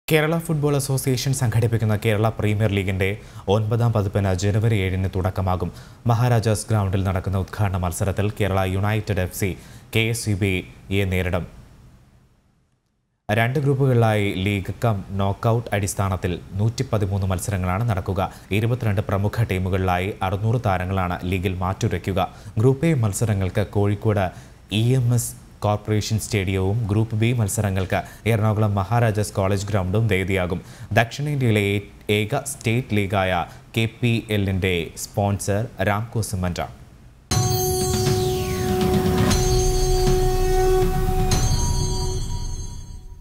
Kerala football association സംഘടിപ്പിക്കുന്ന Kerala premier ലീഗിന്റെ ഒൻപതാം പതിപ്പിന് ജനുവരി ഏഴിന് തുടക്കമാകും മഹാരാജാസ് ഗ്രൗണ്ടിൽ നടക്കുന്ന ഉദ്ഘാടന മത്സരത്തിൽ Kerala united F C K S U ബിയെ നേരിടും രണ്ട് ഗ്രൂപ്പുകളിലായി ലീഗ് കം നോക്കൌട്ട് അടിസ്ഥാനത്തിൽ നൂറ്റി പതിമൂന്ന് മത്സരങ്ങളാണ് നടക്കുക ഇരുപത്തിരണ്ട് പ്രമുഖ ടീമുകളിലായി അറുന്നൂറ് താരങ്ങളാണ് ലീഗിൽ മാറ്റുരയ്ക്കുക ഗ്രൂപ്പ് എ മത്സരങ്ങൾക്ക് Kozhikode E M S corporation സ്റ്റേഡിയവും ഗ്രൂപ്പ് ബി മത്സരങ്ങൾക്ക് എറണാകുളം മഹാരാജാസ് കോളേജ് ഗ്രൗണ്ടും വേദിയാകും ദക്ഷിണേന്ത്യയിലെ ഏ- ഏക സ്റ്റേറ്റ് ലീഗായ കെ പി എല്ലിൻ്റെ സ്പോൺസർ രാംകോ സിമൻ്റാണ്